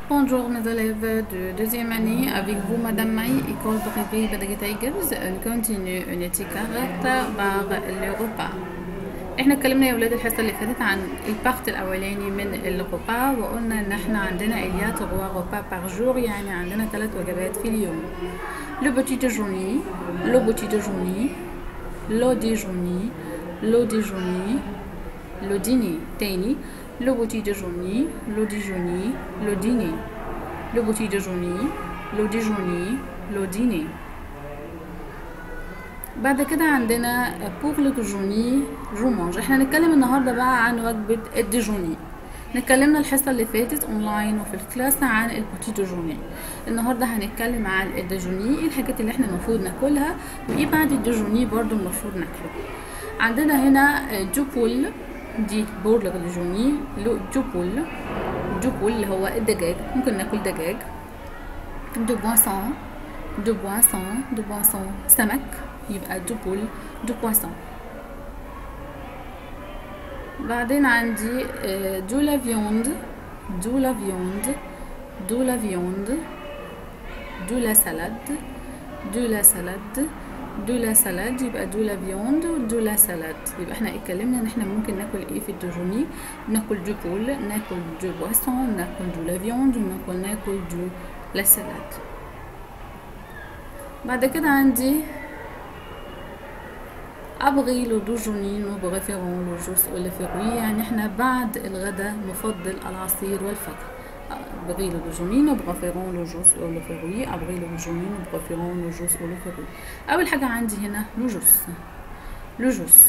Bonjour mes élèves de deuxième année, avec vous Madame Maï, école privée Badri Tigers. On continue une étiquette par le repas. احنا اتكلمنا يا ولاد الحصة اللي فاتت عن البارت الأولاني من الغوبا وقلنا إن احنا عندنا إليا تغوا غوبا باغ جور يعني عندنا ثلاث وجبات في اليوم. لو بوتي ديجوني، لو بوتي ديجوني، لو ديجوني، لو ديجوني، لو ديني تاني لو بوتي ديجوني لو ديجوني لو ديني لو بوتي ديجوني لو ديجوني لو ديني بعد كده عندنا بور لو ديجوني جو مانج احنا هنتكلم النهارده بقى عن وجبة الديجوني اتكلمنا الحصة اللي فاتت اونلاين وفي الكلاس عن البوتي ديجوني النهارده هنتكلم عن الديجوني ايه الحاجات اللي احنا المفروض ناكلها وايه بعد الديجوني برضو المفروض ناكله عندنا هنا دو بول دي بور لغلجوني لو دو بول دو بول اللي هو الدجاج ممكن ناكل دجاج دو بواسون دو بواسون دو بواسون سمك يبقى دو بول دو بواسون بعدين عندي دو لا فيوند دو لا فيوند دو لا فيوند دو لا سالاد دو لا سالاد دو لا سالاد يبقى دو لا فيوند ودو لا سالاد يبقى احنا اتكلمنا ان احنا ممكن ناكل ايه في الدجوني ناكل دو بول ناكل دو بواسون ناكل دو لا فيوند وناكل ناكل دو لا سالاد بعد كده عندي أبغي لو دوجوني نو بريفيرون لو جوس أو لو فروي يعني احنا بعد الغداء نفضل العصير والفاكهة أبغي لو دوجوني نو بريفيرون لو جوس أو لو فروي أبغي لو دوجوني نو بريفيرون لو جوس أو لو فروي أول حاجة عندي هنا لو جوس لو جوس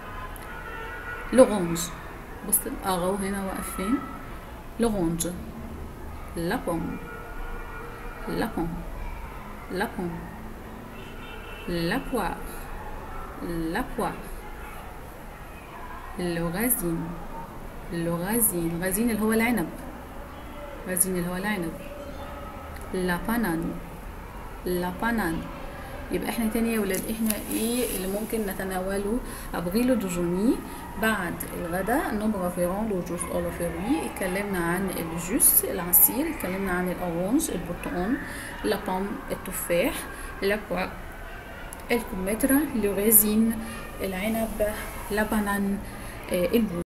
لورانج بص الأغو هنا واقف فين لورانج لا بوم لا بوم لا بوم لا بوار la poire le raisin le raisin raisin اللي هو العنب raisin اللي هو العنب la banane la banane يبقى احنا تاني يا ولاد احنا ايه اللي ممكن نتناوله ابغيلو دوجوني بعد الغداء نو فيرون لو جوس او لو فيروي اتكلمنا عن الجوس العصير اتكلمنا عن الاورانج البرتقال لا بوم التفاح لا بوار الكمثرى لو ريزين العنب لا بانان البوز